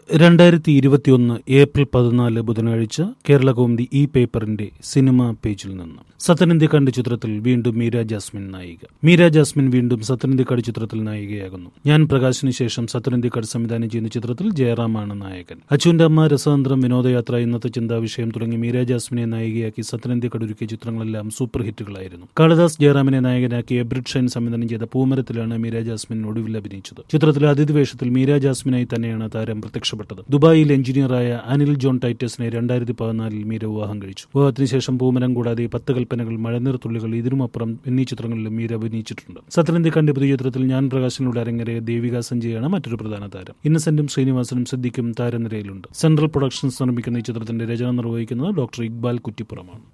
രണ്ടായിരത്തി ഇരുപത്തിയൊന്ന് ഏപ്രിൽ പതിനാല് ബുധനാഴ്ച കേരള കൗമുദി ഈ പേപ്പറിന്റെ സിനിമാ പേജിൽ നിന്ന് സത്യനന്ദിക്കാട് ചിത്രത്തിൽ വീണ്ടും മീര ജാസ്മിൻ നായിക മീര ജാസ്മിൻ വീണ്ടും സത്യനന്ദിക്കാട് ചിത്രത്തിൽ നായികയാകുന്നു ഞാൻ പ്രകാശിന് ശേഷം സത്യനന്ദിക്കാട് സംവിധാനം ചെയ്യുന്ന ചിത്രത്തിൽ ജയറാമാണ് നായകൻ അച്ചുവിന്റെ അമ്മ രസതന്ത്രം വിനോദയാത്ര ഇന്നത്തെ ചിന്താ വിഷയം തുടങ്ങി മീര ജാസ്മിനെ നായികയാക്കി സത്യനന്ദിക്കാട് ഒരുക്കിയ ചിത്രങ്ങളെല്ലാം സൂപ്പർ ഹിറ്റുകളായിരുന്നു കാളിദാസ് ജയറാമിനെ നായകനാക്കി എബ്രിഡ് ഷൈൻ സംവിധാനം ചെയ്ത പൂമരത്തിലാണ് മീര ജാസ്മിൻ ഒടുവിൽ അഭിനയിച്ചത് ചിത്രത്തിലെ അതിഥി വേഷത്തിൽ മീര ജാസ്മിനായി തന്നെയാണ് താരം പ്രത്യക്ഷപ്പെട്ടത് ദുബായിൽ എഞ്ചിനീയറായ അനിൽ ജോൺ ടൈറ്റസിനെ രണ്ടായിരത്തി പതിനാലിൽ മീര വിവാഹം കഴിച്ചു വിവാഹത്തിന് ശേഷം പൂമരം കൂടാതെ പത്ത് കൽപ്പനകൾ മഴനീർ തുള്ളികൾ ഇതിനുമപ്പുറം എന്നീ ചിത്രങ്ങളിലും മീര അഭിനയിച്ചിട്ടുണ്ട് സത്യനന്ദിക്കാണ്ട് പുതിയ ചിത്രത്തിൽ ഞാൻ പ്രകാശിലൂടെ അരങ്ങേറിയ ദേവിക സഞ്ജയാണ് മറ്റൊരു പ്രധാന താരം ഇന്നസെന്റും ശ്രീനിവാസനും സിദ്ദിഖും താരനിരയിലുണ്ട് സെൻട്രൽ പ്രൊഡക്ഷൻസ് നിർമ്മിക്കുന്ന ഈ ചിത്രത്തിന്റെ രചന നിർവഹിക്കുന്നത് ഡോക്ടർ ഇക്ബാൽ കുറ്റിപ്പുറമാണ്